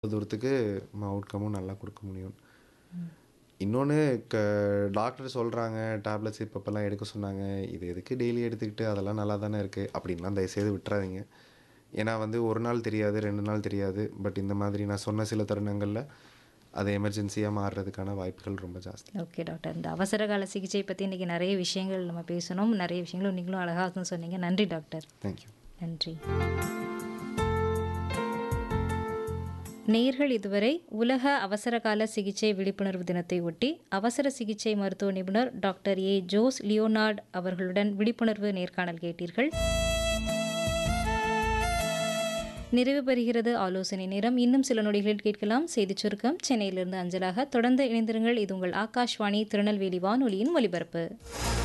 தூரத்துக்கு நம்ம அவுட்கமும் நல்லா கொடுக்க முடியும் இன்னொன்று க டாக்டர் சொல்கிறாங்க டேப்லெட்ஸ் இப்பப்பெல்லாம் எடுக்க சொன்னாங்க இது எதுக்கு டெய்லி எடுத்துக்கிட்டு அதெல்லாம் நல்லா தானே இருக்குது அப்படின்லாம் தயவுசெய்து விட்டுறாதீங்க ஏன்னா வந்து ஒரு நாள் தெரியாது ரெண்டு நாள் தெரியாது பட் இந்த மாதிரி நான் சொன்ன சில தருணங்களில் அது எமர்ஜென்சியாக மாறுறதுக்கான வாய்ப்புகள் ரொம்ப ஜாஸ்தி ஓகே டாக்டர் இந்த அவசர கால சிகிச்சை பற்றி இன்றைக்கி நிறைய விஷயங்கள் நம்ம பேசணும் நிறைய விஷயங்களும் நீங்களும் அழகாக சொன்னீங்க நன்றி டாக்டர் தேங்க்யூ நன்றி நேர்கள் இதுவரை உலக அவசரகால சிகிச்சை விழிப்புணர்வு தினத்தை ஒட்டி அவசர சிகிச்சை மருத்துவ நிபுணர் டாக்டர் ஏ ஜோஸ் லியோனார்ட் அவர்களுடன் விழிப்புணர்வு நேர்காணல் கேட்டீர்கள் நிறைவு பெறுகிறது ஆலோசனை நேரம் இன்னும் சில நொடிகளில் கேட்கலாம் செய்திச் சுருக்கம் சென்னையிலிருந்து அஞ்சலாக தொடர்ந்து இணைந்திருங்கள் இது உங்கள் ஆகாஷ்வாணி திருநெல்வேலி வானொலியின் ஒலிபரப்பு